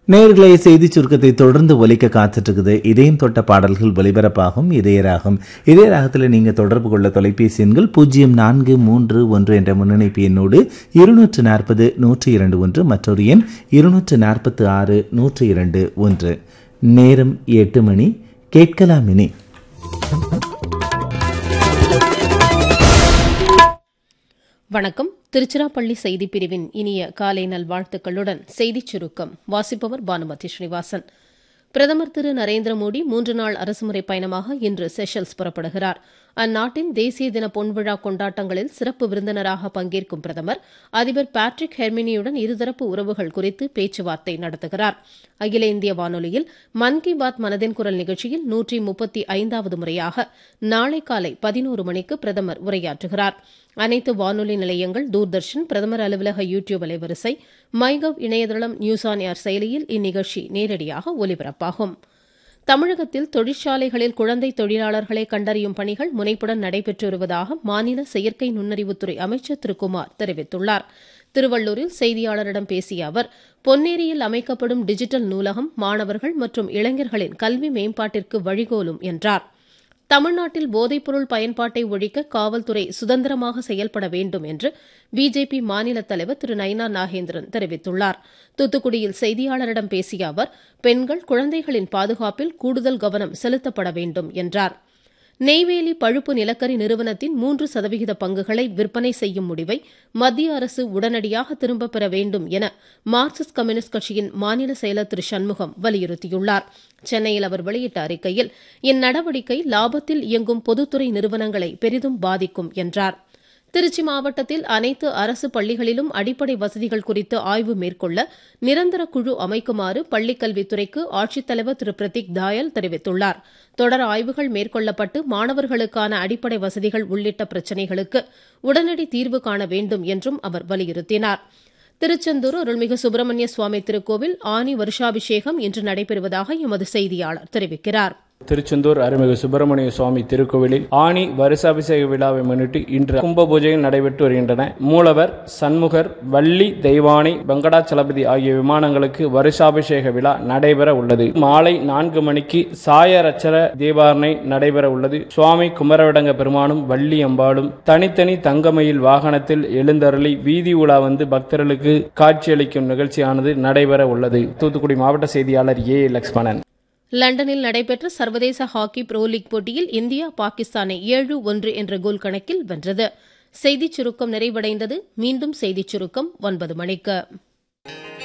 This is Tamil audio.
நேர்களை செய்தி சுருக்கத்தை தொடர்ந்து ஒலிக்க காத்துட்டு இருக்குது இதயம் தொட்ட பாடல்கள் ஒலிபரப்பாகும் இதயராகும் இதயராகத்தில் நீங்கள் தொடர்பு கொள்ள தொலைபேசி எண்கள் பூஜ்ஜியம் நான்கு மூன்று ஒன்று என்ற முன்னணிப்பு எண்ணோடு இருநூற்று நாற்பது நூற்றி இரண்டு ஒன்று மற்றொரு எண் இருநூற்று நாற்பத்து ஆறு நூற்றி இரண்டு ஒன்று நேரம் எட்டு மணி கேட்கலாம் இனி வணக்கம் திருச்சிராப்பள்ளி செய்திப் பிரிவின் இனிய காலை நல்வாழ்த்துக்களுடன் செய்திச் சுருக்கம் வாசிப்பவர் பானுமதி ஸ்ரீனிவாசன் பிரதமர் திரு நரேந்திர மோடி மூன்று நாள் அரசுமுறை பயணமாக இன்று செஷல்ஸ் புறப்படுகிறார் அந்நாட்டின் தேசிய தின பொன்விழா கொண்டாட்டங்களில் சிறப்பு விருந்தினராக பங்கேற்கும் பிரதமர் அதிபர் பேட்ரிக் ஹெர்மினியுடன் இருதரப்பு உறவுகள் குறித்து பேச்சுவார்த்தை நடத்துகிறார் அகில இந்திய வானொலியில் மன் கி பாத் மனதின் குரல் நிகழ்ச்சியில் நூற்றி முப்பத்தி ஐந்தாவது முறையாக நாளை காலை பதினோரு மணிக்கு பிரதமர் உரையாற்றுகிறார் அனைத்து வானொலி நிலையங்கள் தூர்தர்ஷன் பிரதமர் அலுவலக யூ டியூப் அலைவரிசை மைகவ் இணையதளம் நியூஸ் ஆன் ஏர் செயலியில் இந்நிகழ்ச்சி நேரடியாக ஒலிபரப்பாகும் தமிழகத்தில் தொழிற்சாலைகளில் குழந்தை தொழிலாளர்களை கண்டறியும் பணிகள் முனைப்புடன் நடைபெற்று வருவதாக மாநில செயற்கை நுண்ணறிவுத்துறை அமைச்சர் திரு குமார் தெரிவித்துள்ளார் திருவள்ளூரில் செய்தியாளரிடம் பேசிய அவர் பொன்னேரியில் அமைக்கப்படும் டிஜிட்டல் நூலகம் மாணவர்கள் மற்றும் இளைஞர்களின் கல்வி மேம்பாட்டிற்கு வழிகோலும் என்றார் தமிழ்நாட்டில் போதைப்பொருள் பயன்பாட்டை ஒழிக்க காவல்துறை சுதந்திரமாக செயல்பட வேண்டும் என்று பிஜேபி மாநில தலைவர் திரு நயினா நாகேந்திரன் தெரிவித்துள்ளார் தூத்துக்குடியில் செய்தியாளரிடம் பேசிய அவர் பெண்கள் குழந்தைகளின் பாதுகாப்பில் கூடுதல் கவனம் செலுத்தப்பட வேண்டும் என்றார் நெய்வேலி பழுப்பு நிலக்கரி நிறுவனத்தின் மூன்று சதவிகித பங்குகளை விற்பனை செய்யும் முடிவை மத்திய அரசு உடனடியாக திரும்பப் பெற வேண்டும் என மார்க்சிஸ்ட் கம்யூனிஸ்ட் கட்சியின் மாநில செயலர் திரு சண்முகம் வலியுறுத்தியுள்ளார் சென்னையில் அவர் வெளியிட்ட அறிக்கையில் இந்நடவடிக்கை லாபத்தில் இயங்கும் பொதுத்துறை நிறுவனங்களை பெரிதும் பாதிக்கும் என்றார் திருச்சி மாவட்டத்தில் அனைத்து அரசு பள்ளிகளிலும் அடிப்படை வசதிகள் குறித்து ஆய்வு மேற்கொள்ள நிரந்தர குழு அமைக்குமாறு பள்ளிக்கல்வித்துறைக்கு ஆட்சித்தலைவர் திரு பிரதீக் தாயல் தெரிவித்துள்ளார் தொடர் ஆய்வுகள் மேற்கொள்ளப்பட்டு மாணவர்களுக்கான அடிப்படை வசதிகள் உள்ளிட்ட பிரச்சினைகளுக்கு உடனடி தீர்வு காண வேண்டும் என்றும் அவர் வலியுறுத்தினார் திருச்செந்தூர் அருள்மிகு சுப்பிரமணிய சுவாமி திருக்கோவில் ஆனி வருஷாபிஷேகம் இன்று நடைபெறுவதாக எமது செய்தியாளர் தெரிவிக்கிறார் திருச்செந்தூர் அருள்மிகு சுப்பிரமணிய சுவாமி திருக்கோவிலில் ஆணி வருஷாபிஷேக விழாவை முன்னிட்டு இன்று கும்ப பூஜைகள் நடைபெற்று வருகின்றன மூலவர் சண்முகர் வள்ளி தெய்வானை வெங்கடாச்சலபதி ஆகிய விமானங்களுக்கு வருஷாபிஷேக விழா நடைபெற உள்ளது மாலை நான்கு மணிக்கு சாயரச்சர தீபாரணை நடைபெற உள்ளது சுவாமி குமரவிடங்க பெருமானும் வள்ளி அம்பாளும் தனித்தனி தங்கமயில் வாகனத்தில் எழுந்தருளி வீதி உலா வந்து பக்தர்களுக்கு காட்சியளிக்கும் நிகழ்ச்சியானது நடைபெற உள்ளது தூத்துக்குடி மாவட்ட செய்தியாளர் ஏ லக்ஷ்மணன் லண்டனில் நடைபெற்ற சர்வதேச ஹாக்கி ப்ரோ லீக் போட்டியில் இந்தியா பாகிஸ்தானை ஏழு ஒன்று என்ற கோல் கணக்கில் வென்றது செய்திச் சுருக்கம் நிறைவடைந்தது மீண்டும் செய்திச் சுருக்கம் ஒன்பது மணிக்கு